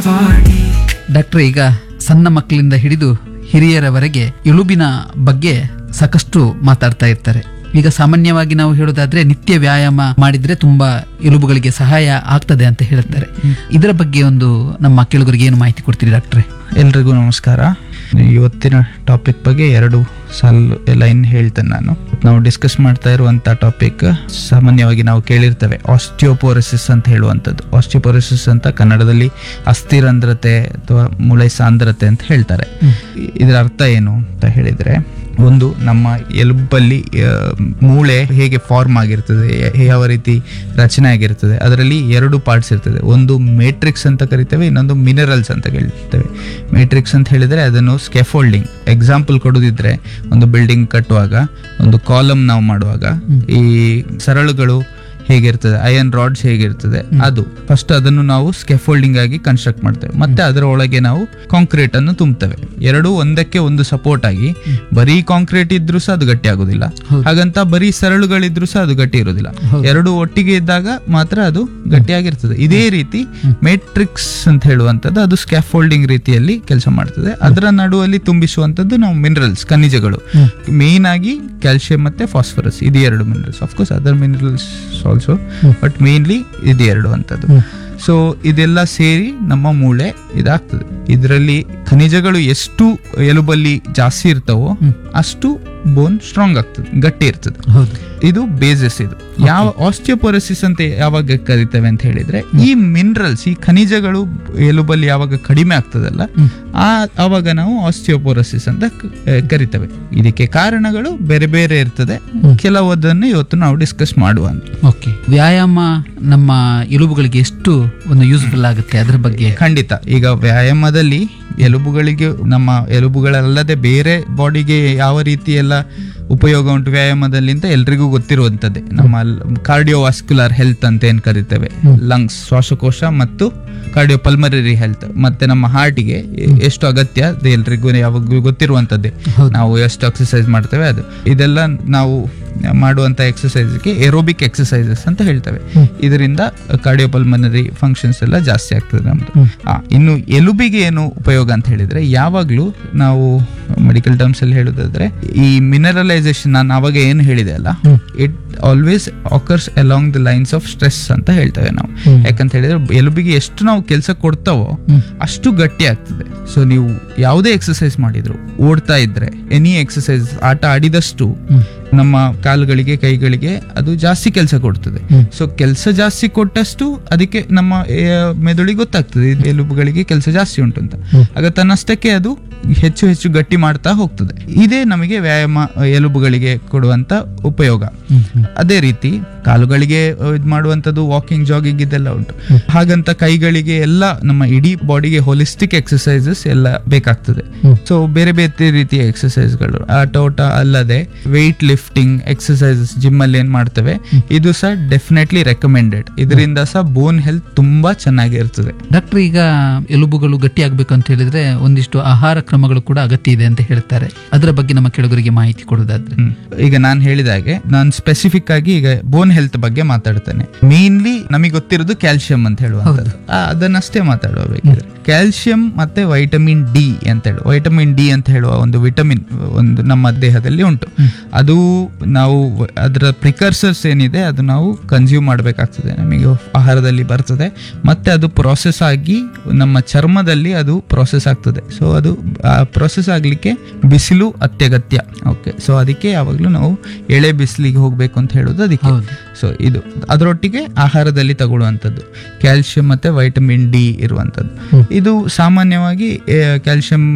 Akashvani doctor ಈಗ ಸಣ್ಣ ಮಕ್ಕಳಿಂದ ಹಿಡಿದು ಹಿರಿಯರವರೆಗೆ ಎಲುಬಿನ ಬಗ್ಗೆ ಸಾಕಷ್ಟು ಮಾತಾಡ್ತಾ ಇರ್ತಾರೆ ಈಗ ಸಾಮಾನ್ಯವಾಗಿ ನಾವು ಹೇಳೋದಾದ್ರೆ ನಿತ್ಯ ವ್ಯಾಯಾಮ ಮಾಡಿದ್ರೆ ತುಂಬಾ ಎಲುಬುಗಳಿಗೆ ಸಹಾಯ ಆಗ್ತದೆ ಅಂತ ಹೇಳ್ತಾರೆ ಇದರ ಬಗ್ಗೆ ಒಂದು ನಮ್ಮ ಕೇಳುಗರಿಗೆ ಏನು ಮಾಹಿತಿ ಕೊಡ್ತೀರಿ ಡಾಕ್ಟ್ರೆ ಎಲ್ರಿಗೂ ನಮಸ್ಕಾರ ಇವತ್ತಿನ ಟಾಪಿಕ್ ಬಗ್ಗೆ ಎರಡು ಸಾಲು ಲೈನ್ ಹೇಳ್ತೇನೆ ನಾನು ನಾವು ಡಿಸ್ಕಸ್ ಮಾಡ್ತಾ ಇರುವಂತ ಟಾಪಿಕ್ ಸಾಮಾನ್ಯವಾಗಿ ನಾವು ಕೇಳಿರ್ತೇವೆ ಆಸ್ಟಿಯೋಪೋರಸಿಸ್ ಅಂತ ಹೇಳುವಂಥದ್ದು ಆಸ್ಟಿಯೋಪೋರಸಿಸ್ ಅಂತ ಕನ್ನಡದಲ್ಲಿ ಅಸ್ಥಿರಂಧ್ರತೆ ಅಥವಾ ಮೂಳೆ ಸಾಂದ್ರತೆ ಅಂತ ಹೇಳ್ತಾರೆ ಇ- ಇದರ ಅರ್ಥ ಏನು ಅಂತ ಹೇಳಿದ್ರೆ ಒಂದು ನಮ್ಮ ಎಲುಬಲ್ಲಿ ಆ, ಮೂಳೆ ಹೇಗೆ ಫಾರ್ಮ್ ಆಗಿರ್ತದೆ ಯ- ಯಾವ ರೀತಿ ರಚನೆ ಆಗಿರ್ತದೆ ಅದರಲ್ಲಿ ಎರಡು ಪಾರ್ಟ್ಸ್ ಇರ್ತದೆ ಒಂದು ಮೇಟ್ರಿಕ್ಸ್ ಅಂತ ಕರಿತೇವೆ ಇನ್ನೊಂದು ಮಿನರಲ್ಸ್ ಅಂತ ಹೇಳ್ತೇವೆ ಮೇಟ್ರಿಕ್ಸ್ ಅಂತ ಹೇಳಿದ್ರೆ ಅದನ್ನು ಸ್ಕೆಫೋಲ್ಡಿಂಗ್ ಎಕ್ಸಾಂಪಲ್ ಕೊಡೋದಿದ್ರೆ ಒಂದು ಬಿಲ್ಡಿಂಗ್ ಕಟ್ಟುವಾಗ ಒಂದು ಕಾಲಮ್ ನಾವು ಮಾಡುವಾಗ ಈ ಸರಳುಗಳು ಹೇಗಿರ್ತದೆ ಐರನ್ ರಾಡ್ಸ್ ಹೇಗಿರ್ತದೆ ಅದು ಫಸ್ಟ್ ಅದನ್ನು ನಾವು ಸ್ಕೆಫೋಲ್ಡಿಂಗ್ ಆಗಿ ಕನ್ಸ್ಟ್ರಕ್ಟ್ ಮಾಡ್ತೇವೆ ಮತ್ತೆ ಅದರ ಒಳಗೆ ನಾವು ಕಾಂಕ್ರೀಟ್ ಅನ್ನು ತುಂಬುತ್ತೇವೆ ಎರಡು ಒಂದಕ್ಕೆ ಒಂದು ಸಪೋರ್ಟ್ ಆಗಿ ಬರೀ ಕಾಂಕ್ರೀಟ್ ಇದ್ರೂ ಸಹ ಅದು ಗಟ್ಟಿ ಆಗೋದಿಲ್ಲ ಹಾಗಂತ ಬರೀ ಸರಳುಗಳಿದ್ರು ಸಹ ಅದು ಗಟ್ಟಿ ಇರೋದಿಲ್ಲ ಎರಡು ಒಟ್ಟಿಗೆ ಇದ್ದಾಗ ಮಾತ್ರ ಅದು ಗಟ್ಟಿಯಾಗಿರ್ತದೆ ಇದೇ ರೀತಿ ಮೇಟ್ರಿಕ್ಸ್ ಅಂತ ಹೇಳುವಂಥದ್ದು ಅದು ಸ್ಕ್ಯಾಫೋಲ್ಡಿಂಗ್ ರೀತಿಯಲ್ಲಿ ಕೆಲಸ ಮಾಡ್ತದೆ ಅದರ ನಡುವಲ್ಲಿ ತುಂಬಿಸುವಂಥದ್ದು ನಾವು ಮಿನರಲ್ಸ್ ಖನಿಜಗಳು ಮೇನ್ ಆಗಿ ಕ್ಯಾಲ್ಸಿಯಂ ಮತ್ತೆ ಫಾಸ್ಫರಸ್ ಇದು ಎರಡು minerals of course other minerals also but mainly ಇದು ಎರಡು ಅಂತದ್ದು ಸೊ ಇದೆಲ್ಲ ಸೇರಿ ನಮ್ಮ ಮೂಳೆ ಇದಾಗ್ತದೆ ಇದರಲ್ಲಿ ಖನಿಜಗಳು ಎಷ್ಟು ಎಲುಬಲ್ಲಿ ಜಾಸ್ತಿ ಇರ್ತಾವೋ ಅಷ್ಟು ಬೋನ್ ಸ್ಟ್ರಾಂಗ್ ಆಗ್ತದೆ ಗಟ್ಟಿ ಇರ್ತದೆ ಹೌದು ಇದು ಬೇಸಸ್ ಇದು ಯಾವ ಆಸ್ಟಿಯೋಪೊರಸಿಸ್ ಅಂತ ಯಾವಾಗ ಕರಿತೇವೆ ಅಂತ ಹೇಳಿದ್ರೆ ಈ ಮಿನರಲ್ಸ್ ಈ ಖನಿಜಗಳು ಎಲುಬಲ್ಲಿ ಯಾವಾಗ ಕಡಿಮೆ ಆಗ್ತದಲ್ಲ ಆ ಆವಾಗ ನಾವು ಆಸ್ಟಿಯೋಪೊರಸಿಸ್ ಅಂತ ಕ- ಆ, ಕರಿತೇವೆ ಇದಕ್ಕೆ ಕಾರಣಗಳು ಬೇರೆ ಬೇರೆ ಇರ್ತದೆ ಕೆಲವದನ್ನು ಇವತ್ತು ನಾವು ಡಿಸ್ಕಸ್ ಮಾಡುವ ಅಂತ ಓಕೆ ವ್ಯಾಯಾಮ ನಮ್ಮ ಎಲುಬುಗಳಿಗೆ ಎಷ್ಟು ಒಂದು ಯೂಸ್ಫುಲ್ ಆಗುತ್ತೆ ಅದರ ಬಗ್ಗೆ ಖಂಡಿತ ಈಗ ವ್ಯಾಯಾಮದಲ್ಲಿ ಎಲುಬುಗಳಿಗೆ ನಮ್ಮ ಎಲುಬುಗಳಲ್ಲದೆ ಬೇರೆ ಬಾಡಿಗೆ ಯಾವ ರೀತಿ ಎಲ್ಲ ಉಪಯೋಗ ಉಂಟು ವ್ಯಾಯಾಮದಲ್ಲಿ ಅಂತ ಎಲ್ರಿಗೂ ಗೊತ್ತಿರುವಂಥದ್ದೇ ನಮ್ಮ ಕಾರ್ಡಿಯೋವಾಸ್ಕ್ಯುಲರ್ ಹೆಲ್ತ್ ಅಂತ ಏನ್ ಕರಿತೇವೆ ಲಂಗ್ಸ್ ಶ್ವಾಸಕೋಶ ಮತ್ತು ಕಾರ್ಡಿಯೋ ಪಲ್ಮರರಿ ಹೆಲ್ತ್ ಮತ್ತೆ ನಮ್ಮ ಹಾರ್ಟಿಗೆ ಎಷ್ಟು ಅಗತ್ಯ ಅದು ಎಲ್ರಿಗೂ ಯಾವಾಗಲೂ ಗೊತ್ತಿರುವಂಥದ್ದೇ ನಾವು ಎಷ್ಟು ಎಕ್ಸಸೈಸ್ ಮಾಡ್ತೇವೆ ಅದು ಇದೆಲ್ಲ ನಾವು ಮಾಡುವಂತ ಎಕ್ಸಸೈಸ್ಗೆ ಎರೋಬಿಕ್ ಎಕ್ಸಸೈಸಸ್ ಅಂತ ಹೇಳ್ತೇವೆ ಇದರಿಂದ ಕಾರ್ಡಿಯೋಪಲ್ಮನರಿ ಫಂಕ್ಷನ್ಸ್ ಎಲ್ಲ ಜಾಸ್ತಿ ಆಗ್ತದೆ ನಮ್ದು ಆ, ಇನ್ನು ಎಲುಬಿಗೆ ಏನು ಉಪಯೋಗ ಅಂತ ಹೇಳಿದ್ರೆ ಯಾವಾಗ್ಲೂ ನಾವು ಮೆಡಿಕಲ್ ಟರ್ಮ್ಸ್ ಅಲ್ಲಿ ಹೇಳೋದಾದ್ರೆ ಈ ಮಿನರಲೈಸೇಷನ್ ನಾನು ಅವಾಗ ಏನು ಹೇಳಿದೆ ಅಲ್ಲ it always occurs along the lines of stress ಅಂತ ಹೇಳ್ತೇವೆ ನಾವು ಯಾಕಂತ ಹೇಳಿದ್ರೆ ಎಲುಬಿಗೆ ಎಷ್ಟು ನಾವು ಕೆಲಸ ಕೊಡ್ತಾವೋ ಅಷ್ಟು ಗಟ್ಟಿ ಆಗ್ತದೆ ಸೊ ನೀವು ಯಾವುದೇ ಎಕ್ಸಸೈಸ್ ಮಾಡಿದ್ರು ಓಡ್ತಾ ಇದ್ರೆ ಎನಿ ಎಕ್ಸಸೈಸ್ ಆಟ ಆಡಿದಷ್ಟು ನಮ್ಮ ಕಾಲುಗಳಿಗೆ ಕೈಗಳಿಗೆ ಅದು ಜಾಸ್ತಿ ಕೆಲಸ ಕೊಡ್ತದೆ ಸೊ ಕೆಲಸ ಜಾಸ್ತಿ ಕೊಟ್ಟಷ್ಟು ಅದಕ್ಕೆ ನಮ್ಮ ಆ, ಮೆದುಳಿಗೆ ಗೊತ್ತಾಗ್ತದೆ ಇದು ಎಲುಬುಗಳಿಗೆ ಕೆಲಸ ಜಾಸ್ತಿ ಉಂಟು ಅಂತ ಆಗ ತನ್ನಷ್ಟಕ್ಕೆ ಅದು ಹೆಚ್ಚು ಹೆಚ್ಚು ಗಟ್ಟಿ ಮಾಡ್ತಾ ಹೋಗ್ತದೆ ಇದೇ ನಮಗೆ ವ್ಯಾಯಾಮ ಆ, ಎಲುಬುಗಳಿಗೆ ಕೊಡುವಂತ ಉಪಯೋಗ ಅದೇ ರೀತಿ ಕಾಲುಗಳಿಗೆ ಇದು ಮಾಡುವಂಥದ್ದು ವಾಕಿಂಗ್ ಜಾಗಿಂಗ್ ಇದೆಲ್ಲ ಉಂಟು ಹಾಗಂತ ಕೈಗಳಿಗೆ ಎಲ್ಲ ನಮ್ಮ ಇಡೀ ಬಾಡಿಗೆ ಹೋಲಿಸ್ಟಿಕ್ ಎಕ್ಸಸೈಸಸ್ ಎಲ್ಲ ಬೇಕಾಗ್ತದೆ ಸೊ ಬೇರೆ ಬೇರೆ ರೀತಿಯ ಎಕ್ಸಸೈಸ್ಗಳು ಆಟ ಓಟ ಅಲ್ಲದೆ ವೆಯ್ಟ್ ಲಿಫ್ಟಿಂಗ್ ಎಕ್ಸಸೈಸಸ್ ಜಿಮ್ ಅಲ್ಲಿ ಏನ್ ಮಾಡ್ತೇವೆ ಇದು ಸಹ ಡೆಫಿನೆಟ್ಲಿ ರೆಕಮೆಂಡೆಡ್ ಇದರಿಂದ ಸಹ ಬೋನ್ ಹೆಲ್ತ್ ತುಂಬಾ ಚೆನ್ನಾಗಿರ್ತದೆ ಡಾಕ್ಟರ್ ಈಗ ಎಲುಬುಗಳು ಗಟ್ಟಿ ಆಗ್ಬೇಕು ಅಂತ ಹೇಳಿದ್ರೆ ಒಂದಿಷ್ಟು ಆಹಾರ ಕ್ರಮಗಳು ಕೂಡ ಅಗತ್ಯ ಇದೆ ಅಂತ ಹೇಳ್ತಾರೆ ಅದರ ಬಗ್ಗೆ ನಮ್ಮ ಕೆಳಗರಿಗೆ ಮಾಹಿತಿ ಕೊಡೋದಾದ್ರೆ ಹ್ಮ್. ಈಗ ನಾನು ಹೇಳಿದ ಹಾಗೆ ನಾನು ಸ್ಪೆಸಿಫಿಕ್ ಆಗಿ ಈಗ ಬೋನ್ ಹೆಲ್ತ್ ಬಗ್ಗೆ ಮಾತಾಡ್ತೇನೆ ಮೇನ್ಲಿ ನಮಗೆ ಗೊತ್ತಿರೋದು ಕ್ಯಾಲ್ಸಿಯಂ ಅಂತ ಹೇಳುವಂಥದ್ದು ಆ, ಅದನ್ನಷ್ಟೇ ಮಾತಾಡುವ ಬೇಕಿದ್ರೆ ಕ್ಯಾಲ್ಸಿಯಂ ಮತ್ತೆ ವೈಟಮಿನ್ ಡಿ ಅಂತ ಹೇಳುವ ವೈಟಮಿನ್ ಡಿ ಅಂತ ಹೇಳುವ ಒಂದು ವಿಟಮಿನ್ ಒಂದು ನಮ್ಮ ದೇಹದಲ್ಲಿ ಉಂಟು ಅದು ನಾವು ಅದರ ಪ್ರಿಕರ್ಸರ್ಸ್ ಏನಿದೆ ಅದು ನಾವು ಕನ್ಸ್ಯೂಮ್ ಮಾಡಬೇಕಾಗ್ತದೆ ನಮಗೆ ಆಹಾರದಲ್ಲಿ ಬರ್ತದೆ ಮತ್ತೆ ಅದು ಪ್ರೊಸೆಸ್ ಆಗಿ ನಮ್ಮ ಚರ್ಮದಲ್ಲಿ ಅದು ಪ್ರೊಸೆಸ್ ಆಗ್ತದೆ ಸೊ ಅದು ಪ್ರೊಸೆಸ್ ಆಗ್ಲಿಕ್ಕೆ ಬಿಸಿಲು ಅತ್ಯಗತ್ಯ ಓಕೆ ಸೊ ಅದಕ್ಕೆ ಯಾವಾಗಲೂ ನಾವು ಎಳೆ ಬಿಸಿಲಿಗೆ ಹೋಗ್ಬೇಕು ಅಂತ ಹೇಳೋದು ಅದಕ್ಕೆ ಹೌದು. ಸೊ ಇದು ಅದರೊಟ್ಟಿಗೆ ಆಹಾರದಲ್ಲಿ ತಗೊಳ್ಳುವಂಥದ್ದು ಕ್ಯಾಲ್ಸಿಯಂ ಮತ್ತೆ ವೈಟಮಿನ್ ಡಿ ಇರುವಂಥದ್ದು ಇದು ಸಾಮಾನ್ಯವಾಗಿ ಕ್ಯಾಲ್ಸಿಯಂ